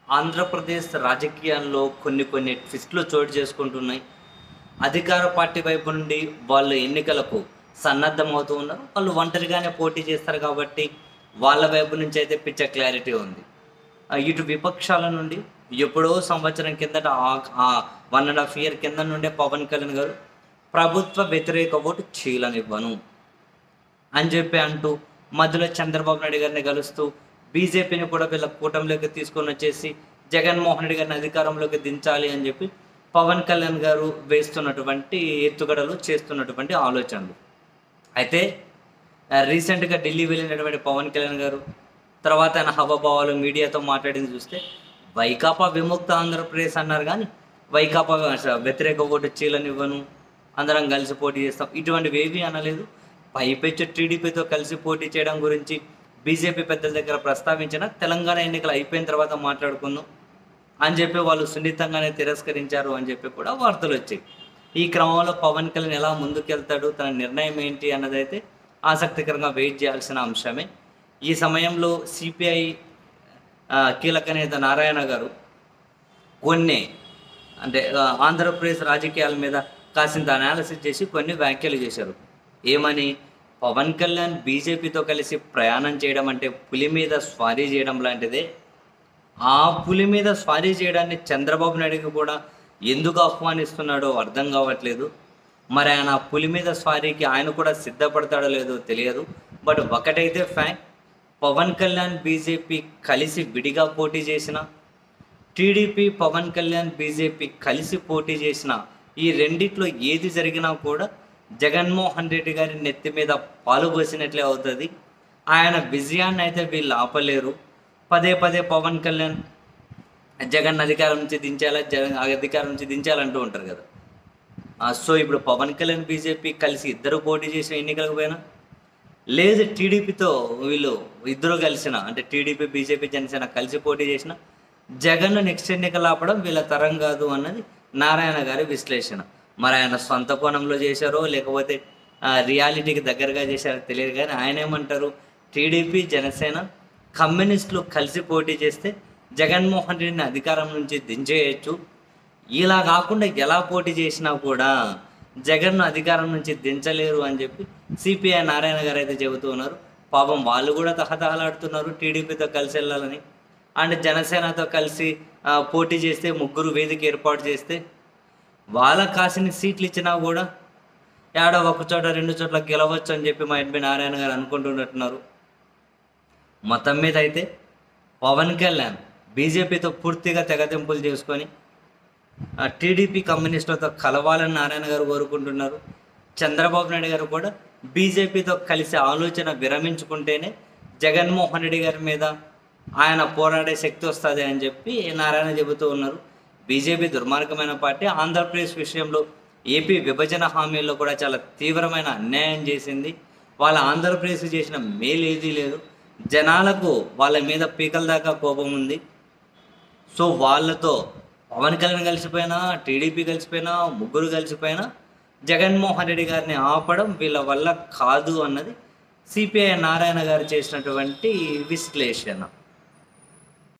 ఆంధ్రప్రదేశ్ రాజకీయాల్లో కొన్ని కొన్ని ట్విస్ట్లు చోటు చేసుకుంటున్నాయి అధికార పార్టీ వైపు నుండి వాళ్ళు ఎన్నికలకు సన్నద్ధమవుతూ ఉన్నారు వాళ్ళు ఒంటరిగానే పోటీ చేస్తారు కాబట్టి వాళ్ళ వైపు నుంచి అయితే పిచ్చ క్లారిటీ ఉంది ఆ, ఇటు విపక్షాల నుండి ఎప్పుడో సంవత్సరం కిందట వన్ అండ్ హాఫ్ ఇయర్ కింద నుండే పవన్ కళ్యాణ్ గారు ప్రభుత్వ వ్యతిరేక ఓటు చీలనివ్వను అని చెప్పి అంటూ మధ్యలో చంద్రబాబు నాయుడు గారిని కలుస్తూ బీజేపీని కూడా వీళ్ళ కూటమిలోకి తీసుకొని వచ్చేసి జగన్మోహన్ రెడ్డి గారిని అధికారంలోకి దించాలి అని చెప్పి పవన్ కళ్యాణ్ గారు వేస్తున్నటువంటి ఎత్తుగడలు చేస్తున్నటువంటి ఆలోచనలు అయితే ఆ, రీసెంట్గా ఢిల్లీ వెళ్ళినటువంటి పవన్ కళ్యాణ్ గారు తర్వాత ఆయన హవభావాలు మీడియాతో మాట్లాడింది చూస్తే వైకాపా విముక్త ఆంధ్రప్రదేశ్ అన్నారు కానీ వైకాపా వ్యతిరేక ఓటు చీలనివ్వను అందరం కలిసి పోటీ చేస్తాం ఇటువంటివి ఏవి అనలేదు పైపెచ్చు టీడీపీతో కలిసి పోటీ చేయడం గురించి బీజేపీ పెద్దల దగ్గర ప్రస్తావించిన తెలంగాణ ఎన్నికలు అయిపోయిన తర్వాత మాట్లాడుకుందాం అని చెప్పి వాళ్ళు సున్నితంగానే తిరస్కరించారు అని చెప్పి కూడా వార్తలు వచ్చాయి ఈ క్రమంలో పవన్ కళ్యాణ్ ఎలా ముందుకెళ్తాడు తన నిర్ణయం ఏంటి అన్నదైతే ఆసక్తికరంగా వెయిట్ చేయాల్సిన అంశమే ఈ సమయంలో సిపిఐ కీలక నేత నారాయణ గారు కొన్ని అంటే ఆ, ఆంధ్రప్రదేశ్ రాజకీయాల మీద కాసింత అనాలిసిస్ చేసి కొన్ని వ్యాఖ్యలు చేశారు ఏమని పవన్ కళ్యాణ్ బీజేపీతో కలిసి ప్రయాణం చేయడం అంటే పులి మీద స్వారీ చేయడం లాంటిదే ఆ పులి మీద స్వారీ చేయడాన్ని చంద్రబాబు నాయుడుకి కూడా ఎందుకు ఆహ్వానిస్తున్నాడో అర్థం కావట్లేదు మరి ఆయన ఆ పులి మీద స్వారీకి ఆయన కూడా సిద్ధపడతాడో లేదో తెలియదు బట్ ఒకటైతే ఫ్యాక్ట్ పవన్ కళ్యాణ్ బీజేపీ కలిసి విడిగా పోటీ చేసిన టీడీపీ పవన్ కళ్యాణ్ బీజేపీ కలిసి పోటీ చేసిన ఈ రెండిట్లో ఏది జరిగినా కూడా జగన్మోహన్ రెడ్డి గారి నెత్తి మీద పాలు పోసినట్లే అవుతుంది ఆయన విజయాన్ని అయితే వీళ్ళు ఆపలేరు పదే పదే పవన్ కళ్యాణ్ జగన్ అధికారం నుంచి దించాలా జగన్ అధికారం నుంచి దించాలంటూ ఉంటారు కదా ఆ, సో ఇప్పుడు పవన్ కళ్యాణ్ బీజేపీ కలిసి ఇద్దరు పోటీ చేసిన ఎన్నికలకు పోయినా లేదు టీడీపీతో వీళ్ళు ఇద్దరు కలిసిన అంటే టీడీపీ బీజేపీ జనసేన కలిసి పోటీ చేసిన జగన్ నెక్స్ట్ ఎన్నికలు ఆపడం వీళ్ళ తరం కాదు అన్నది నారాయణ గారి విశ్లేషణ మరి ఆయన సొంత కోణంలో చేశారో లేకపోతే ఆ, రియాలిటీకి దగ్గరగా చేశారో తెలియదు కానీ ఆయన ఏమంటారు టీడీపీ జనసేన కమ్యూనిస్టులు కలిసి పోటీ చేస్తే జగన్మోహన్ రెడ్డిని అధికారం నుంచి దించేయచ్చు ఇలా కాకుండా ఎలా పోటీ చేసినా కూడా జగన్ను అధికారం నుంచి దించలేరు అని చెప్పి సిపిఐ నారాయణ గారు అయితే చెబుతూ ఉన్నారు పాపం వాళ్ళు కూడా తహతహలాడుతున్నారు టీడీపీతో కలిసి వెళ్ళాలని అండ్ జనసేనతో కలిసి ఆ, పోటీ చేస్తే ముగ్గురు వేదిక ఏర్పాటు చేస్తే వాళ్ళకి కాసిన సీట్లు ఇచ్చినా కూడా ఏడో ఒక చోట రెండు చోట్ల గెలవచ్చు అని చెప్పి మా ఎంపీ నారాయణ గారు అనుకుంటున్నట్టున్నారు మొత్తం మీద అయితే పవన్ కళ్యాణ్ బీజేపీతో పూర్తిగా తెగతింపులు చేసుకొని ఆ టీడీపీ కమ్యూనిస్టులతో కలవాలని నారాయణ గారు కోరుకుంటున్నారు చంద్రబాబు నాయుడు గారు కూడా బీజేపీతో కలిసి ఆలోచన విరమించుకుంటేనే జగన్మోహన్ రెడ్డి గారి మీద ఆయన పోరాడే శక్తి వస్తుంది అని చెప్పి నారాయణ చెబుతూ ఉన్నారు బీజేపీ దుర్మార్గమైన పార్టీ ఆంధ్రప్రదేశ్ విషయంలో ఏపీ విభజన హామీల్లో కూడా చాలా తీవ్రమైన అన్యాయం చేసింది వాళ్ళ ఆంధ్రప్రదేశ్ చేసిన మేలు ఏదీ లేదు జనాలకు వాళ్ళ మీద పీకల దాకా కోపం ఉంది సో వాళ్ళతో పవన్ కళ్యాణ్ కలిసిపోయినా టీడీపీ కలిసిపోయినా ముగ్గురు కలిసిపోయినా జగన్మోహన్ రెడ్డి గారిని ఆపడం వీళ్ళ వల్ల కాదు అన్నది సిపిఐ నారాయణ గారు చేసినటువంటి విశ్లేషణ